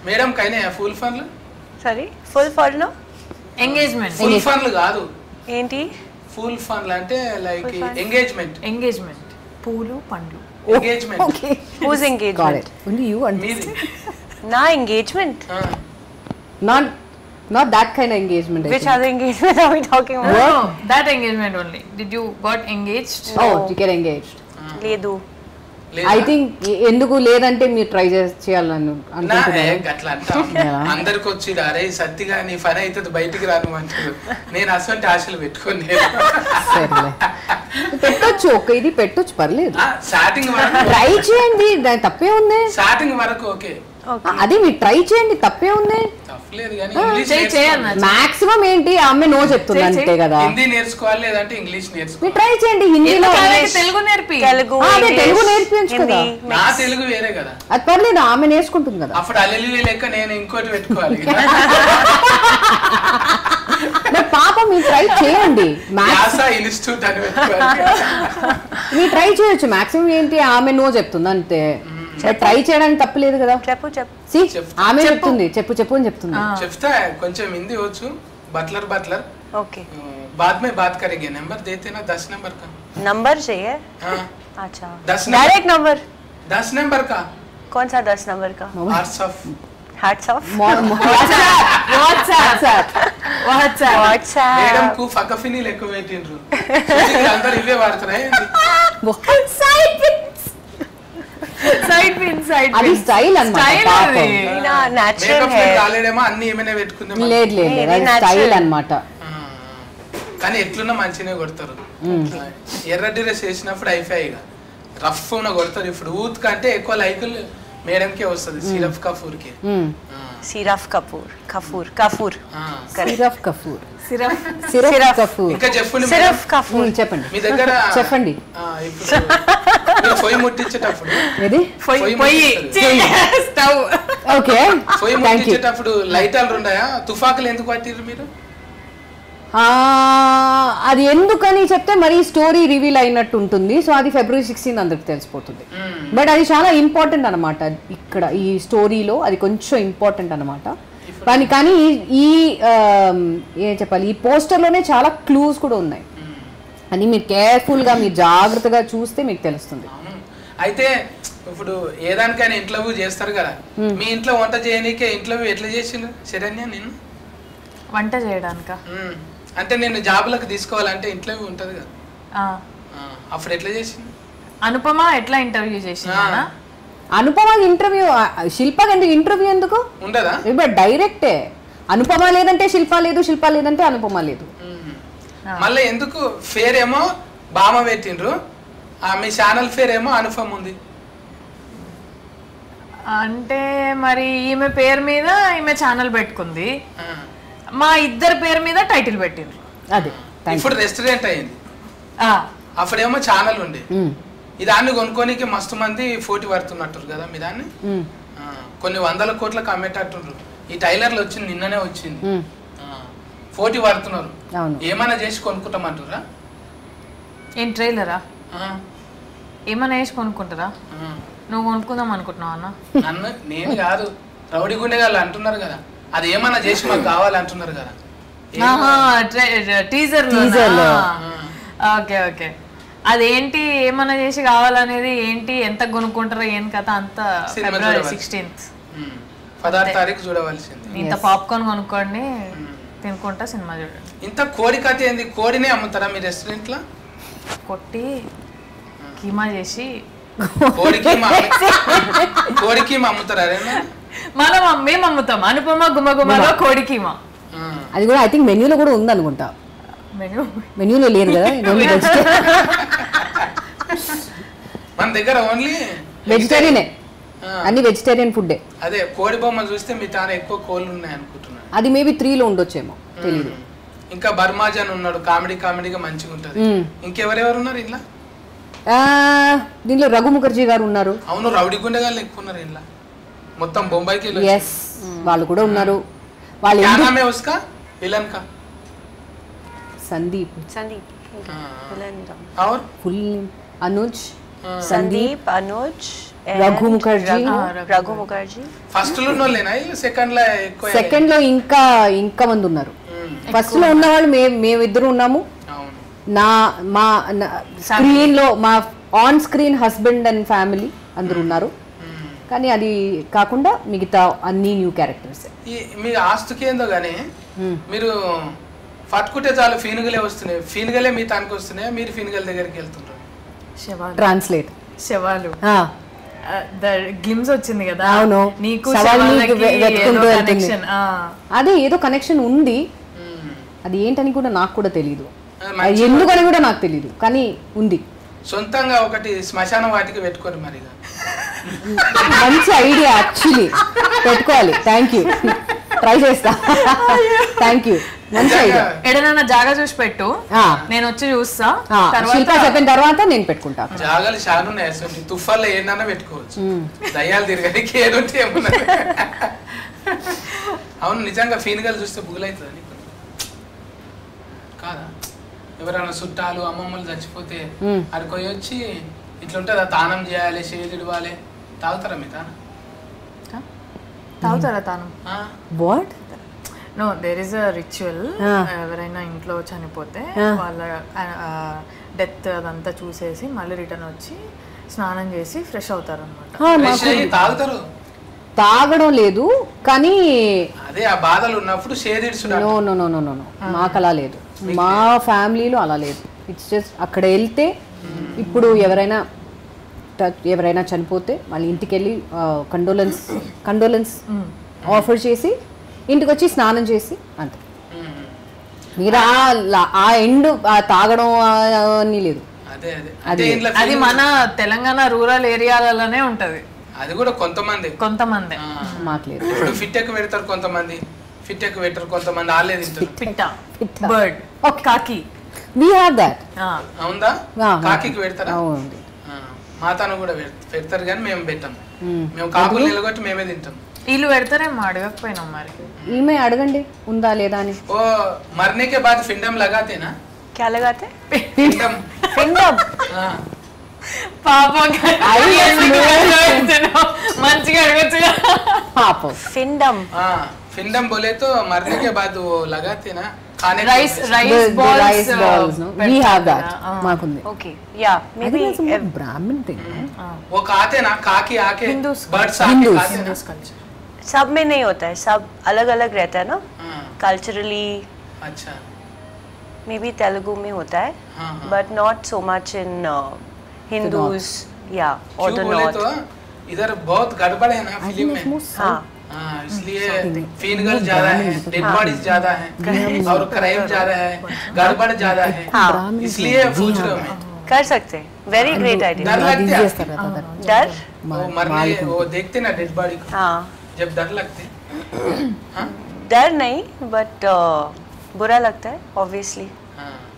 Madam కైనా full ఫన్లు సరే ఫుల్ ఫాల్ ఎంగేజ్మెంట్ ఫుల్ ఫన్లు కాదు ఏంటి ఫుల్ ఫన్లు అంటే like Full fun. Engagement engagement పూలు పండ్లు engagement Okay. Who's Got engagement it. Only you understand. మీది నా ఎంగేజ్మెంట్ ఆ. Not, not that kind of engagement. I which think. Other engagement are we talking about that engagement only did you got engaged Oh, you get engaged. లేదు లేదా? I think ఎందుకు లేదంటే మీరు try చేయాలని నా అనుకుంటున్నారు ఏ గట్ల అంటాం Yeah. అందరికి వచ్చి అరే సత్తిగా నీ పని అవుతుంది బయటికి రాను అంటారు నేను అసలు ఆశలు పెట్టుకోని సరేలే పెట్టొచ్చు ఒక ఇది పెట్టొచ్చు పర్లేదు స్టార్టింగ్ వరకు ట్రై చేయండి దాని తప్పే ఉంది స్టార్టింగ్ వరకు ఓకే ఓకే అదే మీరు ట్రై చేయండి తప్పే ఉంది తప్పలేదు కానీ ఇంగ్లీష్ చేయి చేయన్న మాక్సిమం ఏంటి ఆ అమ్మాయి నో చెప్తుంది చెయ్, అంతే కదా హిందీ నేర్చుకోవాలి లేదంటే ఇంగ్లీష్ మీరు నేర్చుకోవాలి ట్రై చేయండి హిందీలో తెలుగు నేర్పి తెలుగు ఆ, అదే తెలుగు ఇంగ్లీష్, నేర్పించు కదా. హిందీ నా mix. తెలుగు వేరే కదా అది పర్లేదు ఆమె నేర్చుకుంటుంది కదా అప్పుడు అల్లెలు లెక్క నేను ఇంకోటి పెట్టుకోవాలి మరి పాపం మీరు ట్రై చేయండి మ్యాక్స్ యాస ఇన్స్టిట్యూట్ అని పెట్టుకోవాలి మీరు ట్రై చేయొచ్చు మాక్సిమం ఏంటి ఆమె నో చెప్తుంది అంతే ట్రై చేయడానికి తప్పలేదు కదా చెప్పు చెప్పు See, చెప్పు. ఆమె చెప్తుంది చెప్పు చెప్పు అని చెప్తుంది చెప్తా కొంచెం హిందీ వచ్చు बटलर बटलर ओके बाद में बात करेंगे नंबर देते ना दस नंबर का नंबर चाहिए हाँ अच्छा दस नंबर। डायरेक्ट नंबर दस नंबर का कौन सा दस नंबर का WhatsApp hats off WhatsApp WhatsApp madam WhatsApp కు ఫకఫిని లెక్క పెట్టిండ్రు అందరు ఇవే వాడుతున్నాయి సైడ్ పిన్ సైడ్ అది స్టైల్ అన్నమాట స్టైల్ పాపం. అది ना नेचुरल మేకప్ है కాలేడేమో అన్ని ఏమైనా పెట్టుకుందాం లేదు లేదు ఇది అది natural. స్టైల్ అన్నమాట కానీ ఎట్లున్నా మంచిగానే కొడతారు ఎర్ర డ్రెస్ వేసినప్పుడు అయిపోయాయి ఇక రఫ్ ఉన్న కొడతారు ఇప్పుడు ఊత్ కంటే ఎక్కువ లైకులు మేడంకే వస్తుంది సిరఫ్ కఫూర్ కి మ్మ్. सिरफ कपूर कपूर कपूर సిరఫ్ కఫూర్ సిరప్ సిరఫ్ సిరఫ్. కఫూర్ ఇంకా చెప్పండి सिर्फ మేడం. कपूर మ్మ్, చెప్పండి మీ దగ్గర చెప్పండి ఆ, ఇప్పుడు మీరు పొయ్యి ముట్టించేటప్పుడు ఏది పొయ్యి పొయ్యి పొయ్యి స్టవ్ ఓకే పొయ్యి థ్యాంక్ యూ ముట్టించేటప్పుడు లైటాలు ఉన్నాయా తుఫాకులు ఎందుకు పట్టిర్రు మీరు అది ఎందుకని చెప్తే మరి స్టోరీ రివీల్ అయినట్టు ఉంటుంది సో అది ఫిబ్రవరి సిక్స్టీన్ అందరికి తెలిసిపోతుంది బట్ అది చాలా ఇంపార్టెంట్ అనమాట ఇక్కడ ఈ స్టోరీలో అది కొంచెం ఇంపార్టెంట్ అనమాట కానీ కానీ ఈ- ఈ ఆమ్, ఏం చెప్పాలి ఈ పోస్టర్లోనే చాలా క్లూస్ కూడా ఉన్నాయి అని మీరు కేర్ఫుల్గా మీరు జాగ్రత్తగా చూస్తే మీకు తెలుస్తుంది అవును. అయితే ఇప్పుడు ఏ దానికైనా ఇంటర్వ్యూ చేస్తారు కదా మీ ఇంట్లో వంట చేయనీకే ఇంటర్వ్యూ ఎట్లా చేసిండ్రు శరణ్య నేను వంట చేయడానిక మ్మ్. అంటే నేను జాబులకు తీసుకోవాలంటే ఇంటర్వ్యూ ఉంటది కదా ఆ, అప్పుడు ఎట్లా చేసింది అనుపమ ఎట్లా ఇంటర్వ్యూ చేసిందా అనుపమ ఇంటర్వ్యూ శిల్పకి ఎందుకు ఇంటర్వ్యూ ఎందుకు ఉండదా ఇప్పుడు డైరెక్టే అనుపమ లేదంటే శిల్ప లేదు శిల్ప లేదంటే అనుపమ లేదు మ్మ్. మళ్ళీ ఎందుకు ఫేర్ ఏమో బామ పెట్టిండ్రు ఆ, మీ ఛానల్ ఫేర్ ఏమో అనుపమ్ ఉంది అంటే మరి ఈమె పేరు మీద ఈమె ఛానల్ పెట్టుకుంది ఆ. మా ఇద్దరి పేరు మీద టైటిల్ పెట్టిండ్రు అదే థ్యాంక్ ఇప్పుడు రెస్టారెంట్ అయింది ఆ, అప్పుడేమో ఛానల్ ఉండే యూ ఈ దాన్ని కొనుక్కోనికి మస్తు మంది పోటీ పడుతున్నట్టు కదా మీ దాన్ని ఆ, కొన్ని వందల కోట్లకు అమ్మేటట్టుండ్రు ఈ టైలర్లు వచ్చింది నిన్ననే వచ్చింది ఆ, పోటీ పడుతున్నారు అవును ఏమైనా చేసి కొనుక్కుంటామంటురా ఏం ట్రైలరా ఆ, ఏమైనా వేసి కొనుక్కుంటారా ఆ. నువ్వు కొనుక్కుందాం అనుకుంటున్నావు అన్న నన్ను నేను కాదు రౌడీ గుండెగాళ్ళు అంటున్నారు కదా అది ఏమైనా చేసి మాకు కావాలంటున్నారు కదా టీజర్ Teaser లో. ఓకే ఓకే అదేంటి ఏమన్నా చేసి కావాలనేది ఏంటి ఎంత కొనుక్కుంటారో ఏం కథ అంత సినిమా ఫిబ్రవరి చూడవాలి. సిక్స్టీన్త్ ఉమ్. పదహారు తారీఖు చూడవలసింది ఇంత పాప్కార్న్ కొనుక్కోండి తినుకుంటా సినిమా చూడండి ఇంత కోడి కథ ఏంది కోడినే అమ్ముతారా మీ రెస్టారెంట్ లో కొట్టి కీమా చేసి కోడికి మా కోడికి మా అమ్ముతారా అరేనా? మనం మేము అమ్ముతాం అనుపమ గుమగుమలో కోడి కీమా ఆ. అది కూడా ఐ థింక్ మెన్యూలో కూడా ఉంది అనుకుంటా మెను మెన్యూలో లేదు కదా మన దగ్గర ఓన్లీ వెజిటేరియనే ఆ. అన్ని వెజిటేరియన్ ఫుడ్డే అదే కోడి బొమ్మ చూస్తే మీ తాను ఎక్కువ కోళ్ళు ఉన్నాయి అనుకుంటున్నాను అది మేబీ త్రీలో ఉండొచ్చేమో తెలీదు ఇంకా బర్మాజన్ ఉన్నాడు కామెడీ కామెడీగా మంచిగా ఉంటది మ్మ్. ఇంకెవరెవరు ఉన్నారు ఇంట్లో ఆ, దీంట్లో రఘు ముఖర్జీ గారు ఉన్నారు అవును రౌడీ గుండెగాళ్ళు ఎక్కువ ఉన్నారు ఇంట్లో మొత్తం బొంబాయికి వెళ్ళి ఎస్ వాళ్ళు కూడా ఉన్నారు వాళ్ళు क्या ఎందుకు नाम है उसका विलन का సందీప్ संदीप हाँ। विलन का। और full Anuj Sandeep, Anuj, and Raghu Mukherjee. Raghu, Raghu Mukherjee. First లో ఉన్నోళ్ళేనా సెకండ్ లో ఎక్కువ సెకండ్ లో ఇంకా ఇంకా మంది ఉన్నారు మ్మ్. ఫస్ట్ లో ఉన్న వాళ్ళు మేము మేమిద్దరు ఉన్నాము అవును నా మా స్క్రీన్ లో మా on screen husband and family అందరు ఉన్నారు మ్మ్. కానీ అది కాకుండా మిగతా అన్ని న్యూ క్యారెక్టర్స్ ఈ మీ ఆస్తుకి ఏందో గానీ మీరు పట్టుకుంటే చాలు ఫీనుగలే వస్తున్నాయి ఫీనుగలే మీ తానికి వస్తున్నాయి మీరు ఫీనుగల దగ్గరికి వెళ్తుంటారు శవాలు ట్రాన్స్లేట్ శవాలు గిమ్స్ వచ్చింది కదా అవును. నీకు శవాలు నీకు శవాలకి వె- వెతుకుంటూ ఏదో వెళ్తుంది. connection. ఆ. అదే ఏదో కనెక్షన్ ఉంది మ్మ్. అది ఏంటని కూడా నాకు కూడా తెలియదు అది మంచి- ఎందుకని కూడా నాకు తెలియదు కానీ ఉంది సొంతంగా ఒకటి శ్మశాన వాటికి పెట్టుకోరు మరి ఇక. మంచి ఐడియా యాక్చువల్లీ పెట్టుకోవాలి థ్యాంక్ యూ ట్రై చేస్తా థ్యాంక్ యూ మంచి ఐడియా ఎడనన్నా జాగా చూసి పెట్టు ఆ. నేను వచ్చి చూస్తా శిల్ప తర్వాత చెప్పిన తర్వాత నేను పెట్టుకుంటా జాగాలు చాలా ఉన్నాయి అసలు తుఫాన్లో ఏంటన్నా పెట్టుకోవచ్చు దయ్యాలు తిరగడానికి ఏదుంటే ఏమన్నా అవును నిజంగా ఫీనుగలు చూస్తే బుగులవుతుంది నీకు కాదా ఎవరైనా చుట్టాలు అమ్మమ్మలు చచ్చిపోతే మ్మ్. అక్కడికి వచ్చి ఇట్లుంటుందా తానం చేయాలి చేతులు ఇవ్వాలి తాగుతారా మీ తానం తాగుతారా తాను ఆ? What no there is a ritual ఆ. ఎవరైనా ఇంట్లో చనిపోతే ఆ. వాళ్ళ డెత్ అదంతా చూసేసి మళ్ళీ రిటర్న్ వచ్చి స్నానం చేసి ఫ్రెష్ అవుతారు అనమాట ఫ్రెష్ అయ్యి తాగుతారు తాగడం లేదు కానీ అదే ఆ బాధలు ఉన్నప్పుడు షేదిడ్చుడు no no no no no no మాకు అలా లేదు మా ఫ్యామిలీలో అలా లేదు ఇట్స్ జస్ట్ అక్కడ వెళ్తే ఇప్పుడు ఎవరైనా ట- ఎవరైనా చనిపోతే వాళ్ళ ఇంటికి వెళ్ళి కండోలెన్స్ కండోలెన్స్ ఆఫర్ చేసి ఇంటికి వచ్చి స్నానం చేసి అంతే మీరు ఆ లా- ఆ ఎండ్ తాగడం ఆ- అన్నీ లేదు అదే అదే అంటే ఇంట్లో అది మన తెలంగాణ రూరల్ ఏరియాలలోనే ఉంటది అది కూడా కొంతమంది కొంతమంది ఆ. మాకు లేదు ఇప్పుడు ఫిట్ ఎక్కువ పెడతారు కొంతమంది ఫిట్ ఎక్కువ పెట్టరు కొంతమంది వాళ్ళే తింటారు పిట్ట బర్డ్ కాకి వీ హ్యావ్ దాట్ ఆ. అవుందా ఆ, కాకికి పెడతారా అవునండి ఆ, మాతాను కూడా పెడత- పెడతారు కానీ మేము పెట్టాం మ్మ్. మేము కాకులు నిలగొట్టి మేమే తింటాం వీళ్ళు పెడతారేమో అడగకపోయినాం మరి ఈమె అడగండి ఉందా లేదా అని ఓ मरने के बाद फिंडम लगाते ना क्या लगाते फिंडम फिंडम हाँ పాపం మంచిగా అడగచ్చు పాపం फिंडम हाँ फिंडम बोले तो मरने के बाद वो लगाते ना खाने के రైస్ लिए। Rice balls rice balls we have that మాకుంది ओके या అది maybe బ్రాహ్మణ్ థింగ్ वो खाते ना काकी आके Hindus- बर्ड्स आके Hindus. खाते ना కల్చర్ सब में नहीं होता है सब अलग अलग रहता है ना हाँ कल्चरली अच्छा मे बी तेलुगु में होता है हाँ हाँ but not so much in uh, Hindus yeah or क्यों the बोले north तो इधर बहुत गड़बड़ है ना फिल्म में हाँ हाँ इसलिए फीनगल ज्यादा है डेड बॉडीज ज्यादा है और क्राइम ज्यादा है गड़बड़ ज्यादा है हाँ इसलिए पूछ रहा हूँ मैं कर सकते हैं वेरी ग्रेट आइडिया डर लगता है చేస్తారు కదా डर वो मरने वो देखते ना डेड बॉडी को हाँ जब डर लगते हाँ डर नहीं बट बुरा लगता है ऑब्वियसली हाँ